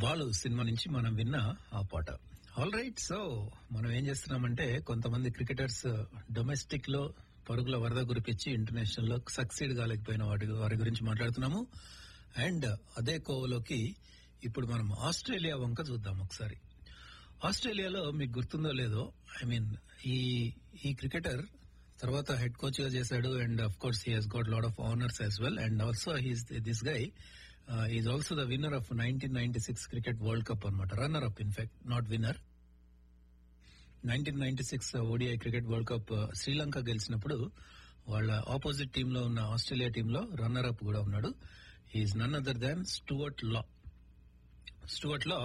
Balu cinema నుంచి మనం విన్న ఆ పాట ఆల్ రైట్ సో మనం ఏం చేస్తున్నామంటే కొంతమంది క్రికెటర్స్ డొమెస్టిక్ లో పరుగుల వరద గురిపించి ఇంటర్నేషనల్ లో సక్సీడ్ కాలేకపోయిన వాటి వారి గురించి మాట్లాడుతున్నాము అండ్ అదే కోవలోకి ఇప్పుడు మనం ఆస్ట్రేలియా వంక చూద్దాం ఒకసారి ఆస్ట్రేలియాలో మీకు గుర్తుందో లేదో ఐ మీన్ ఈ ఈ క్రికెటర్ తర్వాత హెడ్ కోచ్ గా చేశాడు and of course he he's got lot of honours as well and also he's this guy is also the winner of nineteen ninety six cricket world cup అనమాట runner up in fact not winner nineteen ninety six ODI cricket world cup Sri Lanka గెలిచినప్పుడు వాళ్ళ opposite team లో ఉన్న Australia team లో runner up కూడా ఉన్నాడు is none other than Stuart Law Stuart Law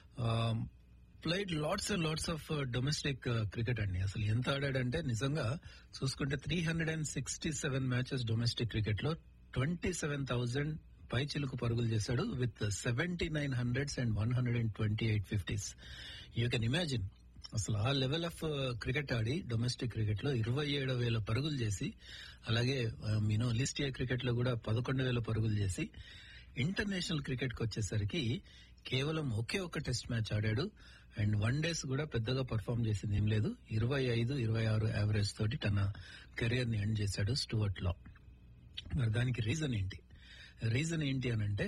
played lots and lots of domestic cricket అండి అసలు ఎంత ఆడాడంటే నిజంగా చూసుకుంటే three hundred and sixty seven matches domestic cricket లో ట్వంటీ సెవెన్ థౌసండ్ పై చిలుకు పరుగులు చేశాడు with seventy nine hundreds and one hundred and twenty eight fifties you can imagine అసలు ఆ లెవెల్ ఆఫ్ క్రికెట్ ఆడి డొమెస్టిక్ క్రికెట్ లో ఇరవై ఏడు వేల పరుగులు చేసి అలాగే యూనో లిస్ట్ ఏ క్రికెట్ లో కూడా పదకొండు వేల పరుగులు చేసి ఇంటర్నేషనల్ క్రికెట్ కి వచ్చేసరికి కేవలం ఒకే ఒక టెస్ట్ మ్యాచ్ ఆడాడు అండ్ వన్ డేస్ కూడా పెద్దగా పర్ఫామ్ చేసింది ఏం లేదు ఇరవై ఐదు ఇరవై ఆరు యావరేజ్ తోటి తన కెరియర్ ని ఎండ్ చేశాడు స్టూవర్ట్ లో మరి దానికి రీజన్ ఏంటి రీజన్ ఏంటి అని అంటే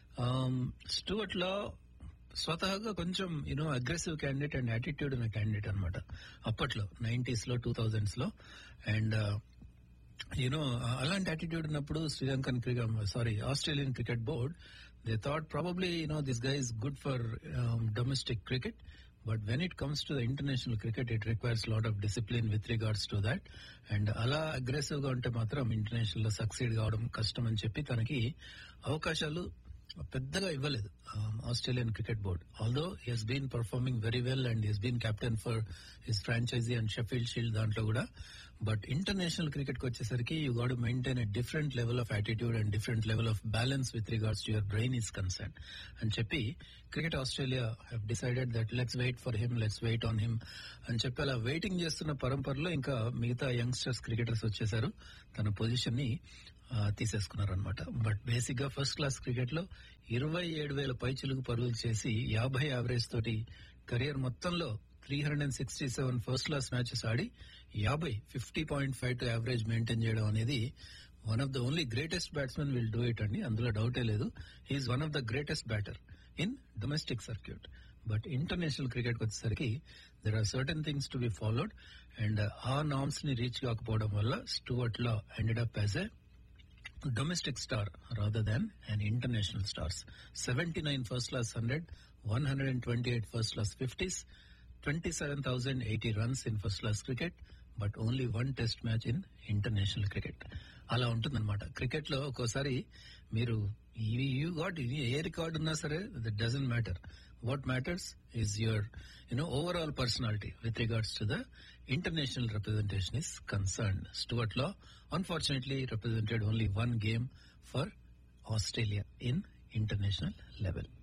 స్టూవర్ట్ లో స్వతహాగా కొంచెం you know aggressive candidate and attitude ఉన్న క్యాండిడేట్ అనమాట అప్పట్లో నైన్టీస్ లో టూ థౌజండ్స్ లో అండ్ యూనో అలాంటి యాటిట్యూడ్ ఉన్నప్పుడు Sri Lankan cricket sorry Australian cricket board they thought probably you know this guy is good for domestic cricket but when it comes to the international cricket it requires lot of discipline with regards to that and అలా aggressive గా ఉంటే మాత్రం international లో succeed కావడం కష్టం అని చెప్పి తనకి అవకాశాలు పెద్దగా ఇవ్వలేదు Australian cricket board although he's been performing very well and he's been captain for his franchise and Sheffield Shield దాంట్లో కూడా బట్ ఇంటర్నేషనల్ క్రికెట్ కి వచ్చేసరికి you got maintain a different level of attitude and different level of balance with regards to your brain is concern అని చెప్పి cricket Australia have decided that let's wait for him let's wait on him అని చెప్పి అలా waiting చేస్తున్న పరంపరలో ఇంకా మిగతా youngsters cricketers వచ్చేసారు తన పొజిషన్ ని తీసేసుకున్నారు అనమాట బట్ బేసిక్ గా ఫస్ట్ క్లాస్ క్రికెట్ లో ఇరవై ఏడు వేల పైచిలుగు పరుగులు చేసి యాభై యావరేజ్ తోటి కెరియర్ మొత్తంలో three hundred and sixty seven first class matches ఆడి యాభై fifty point five to average maintain చేయడం అనేది one of the only greatest batsmen will do it అండి అందులో డౌటే లేదు he's one of the greatest batter in domestic circuit but international cricket వచ్చేసరికి there are certain things to be followed and ఆ norms ని reach కాకపోవడం వల్ల Stuart Law ended up as a domestic star rather than an international stars. 79 first class 100, 128 first class 50s, 27,080 runs in first class cricket, but only one test match in international cricket అలా ఉంటుందన్నమాట cricket లో ఒక్కోసారి మీరు you got a record ఉన్నా సరే that doesn't matter what matters is your you know overall personality with regards to the international representation is concern Stuart Law unfortunately represented only one game for Australia in international level